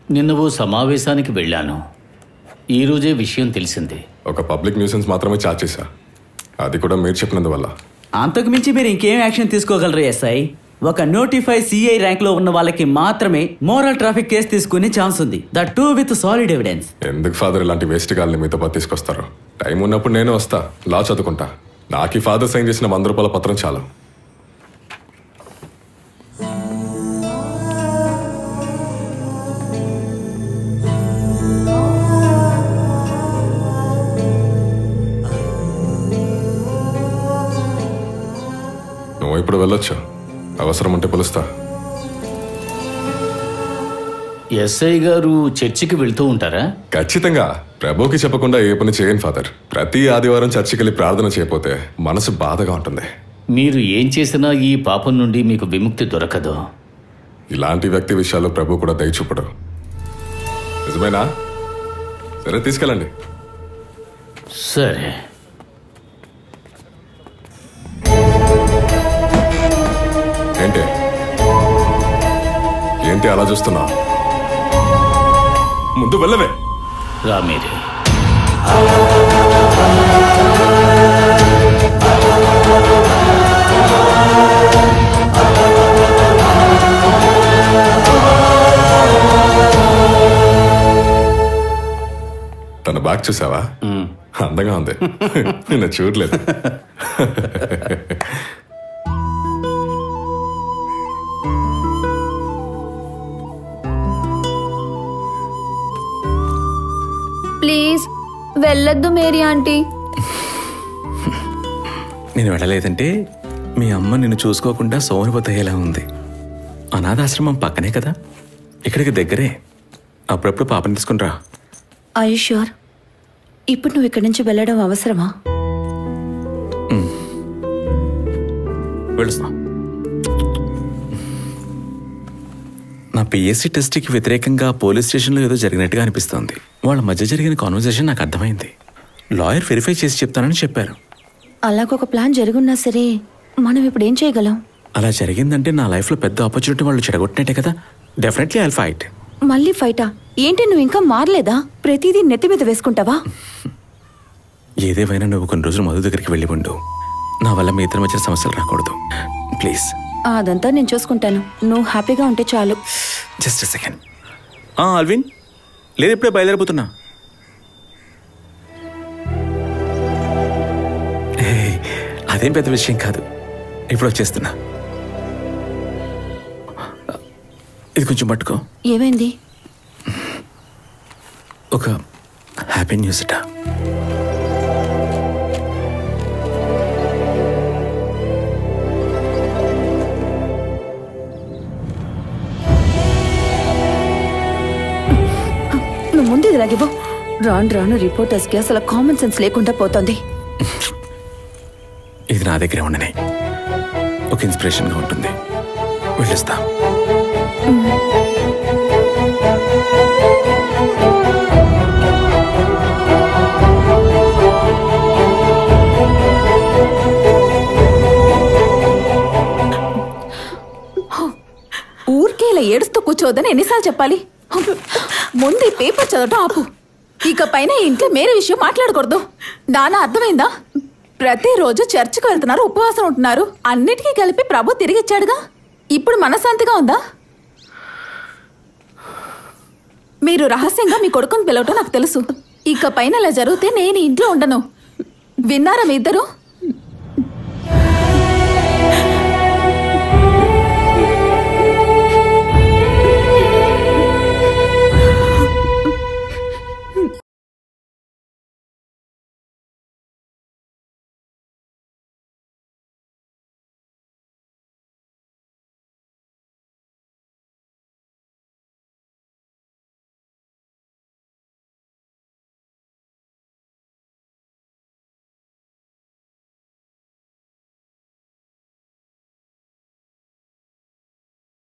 నిన్న ఓ సమావేశానికి వెళ్ళాను ఈరోజే విషయం తెలిసింది ఒక పబ్లిక్ న్యూసెన్స్ మాత్రమే చార్జ్ చేశా అది కూడా మీరు చెప్పినందువల్ల అంతకు మించి మీరు ఇంకేం యాక్షన్ తీసుకోగలరు ఎస్ఐ ఒక నోటిఫై సిఐ ర్యాంక్ లో ఉన్న వాళ్ళకి మాత్రమే మోరల్ ట్రాఫిక్ కేసు తీసుకునే ఛాన్స్ ఉంది that too with solid evidence ఎందుకు ఫాదర్ ఇలాంటి వేస్ట్ గాల్ని మీతో పాటు తీసుకొస్తారు టైం ఉన్నప్పుడు నేను వస్తా లా చదువుకుంటా నాకు ఈ ఫాదర్ సైన్ చేసిన వంద రూపాయల పత్రం చాలు నువ్వు ఇప్పుడు వెళ్ళొచ్చు అవసరం ఉంటే పిలుస్తా ఎస్ఐ గారు చర్చికి వెళ్తూ ఉంటారా ఖచ్చితంగా ప్రభుకి చెప్పకుండా ఏ పని చేయను ఫాదర్ ప్రతి ఆదివారం చర్చికి వెళ్ళి ప్రార్థన చేయకపోతే మనసు బాధగా ఉంటుంది మీరు ఏం చేసినా ఈ పాపం నుండి మీకు విముక్తి దొరకదు ఇలాంటి వ్యక్తి విషయాల్లో ప్రభు కూడా దయ చూపడు నిజమేనా సరే తీసుకెళ్ళండి సరే ఏంటి ఏంటి అలా చూస్తున్నా ముందు వెళ్ళవే రా మీరే తన బ్యాగ్ చూసావా అందంగా ఉంది నిన్న చూడలేదు ప్లీజ్ వెళ్ళొద్దు మేరీ ఆంటీ నేను వెళ్ళలేదంటే మీ అమ్మ నిన్ను చూసుకోకుండా సోమరిపోతయ్యేలా ఉంది అనాథాశ్రమం పక్కనే కదా ఇక్కడికి దగ్గరే అప్పుడప్పుడు పాపని తీసుకుని రా ష్యూర్ ఇప్పుడు నువ్వు ఇక్కడి నుంచి వెళ్ళడం అవసరమా వెళుస్తున్నా నా పిఎస్సి టెస్ట్కి వ్యతిరేకంగా పోలీస్ స్టేషన్లో ఏదో జరిగినట్టుగా అనిపిస్తోంది వాళ్ళ మధ్య జరిగిన కాన్వర్జేషన్ నాకు అర్థమైంది లాయర్ వెరిఫై చేసి చెప్తానని చెప్పారు అలాగొక ప్లాన్ జరుగున్నా సరే మనం ఇప్పుడు ఏం చేయగలం అలా జరిగిందంటే నా లైఫ్లో పెద్ద ఆపర్చునిటీ వాళ్ళు చెడగొట్టినట్టే కదా డెఫినెట్లీ ఐ ఫైట్ మళ్ళీ ఫైటా ఏంటి నువ్వు ఇంకా మారలేదా ప్రతిదీ నెత్తి మీద వేసుకుంటావా ఏదేమైనా నువ్వు కొన్ని రోజులు మధు దగ్గరికి వెళ్ళి ఉండు నా వల్ల మీ ఇద్దరి మధ్య సమస్యలు రాకూడదు ప్లీజ్ అదంతా నేను చూసుకుంటాను నువ్వు హ్యాపీగా ఉంటే చాలు జస్ట్ సెకండ్ అల్విన్ లేదు ఇప్పుడే బయలుదేరిపోతున్నా హే, అదేం పెద్ద విషయం కాదు ఇప్పుడు వచ్చేస్తున్నా ఇది కొంచెం పట్టుకో ఏమైంది ఒక హ్యాపీ న్యూస్ అట నువ్వు ముందు ఇది లాగివ్వు రాను రాను రిపోర్టర్స్ కి అసలు కామన్ సెన్స్ లేకుండా పోతోంది ఇది నా దగ్గరే ఉండని ఒక ఇన్స్పిరేషన్గా ఉంటుంది వెళ్ళిస్తా ఊరికే ఇలా ఏడుస్తూ కూర్చోవద్దని ఎన్నిసార్లు చెప్పాలి ముందు ఈ పేపర్ చదవటం ఆపు ఇక పైన ఈ ఇంట్లో మేరే విషయం మాట్లాడకూడదు నాన్న అర్థమైందా ప్రతిరోజు చర్చికి వెళ్తున్నారు ఉపవాసం ఉంటున్నారు అన్నిటికీ కలిపి ప్రభు తిరిగిచ్చాడుగా ఇప్పుడు మనశాంతిగా ఉందా మీరు రహస్యంగా మీ కొడుకుని పిలవటం నాకు తెలుసు ఇక పైన ఇలా జరిగితే నేను ఈ ఇంట్లో ఉండను విన్నారా మీ ఇద్దరు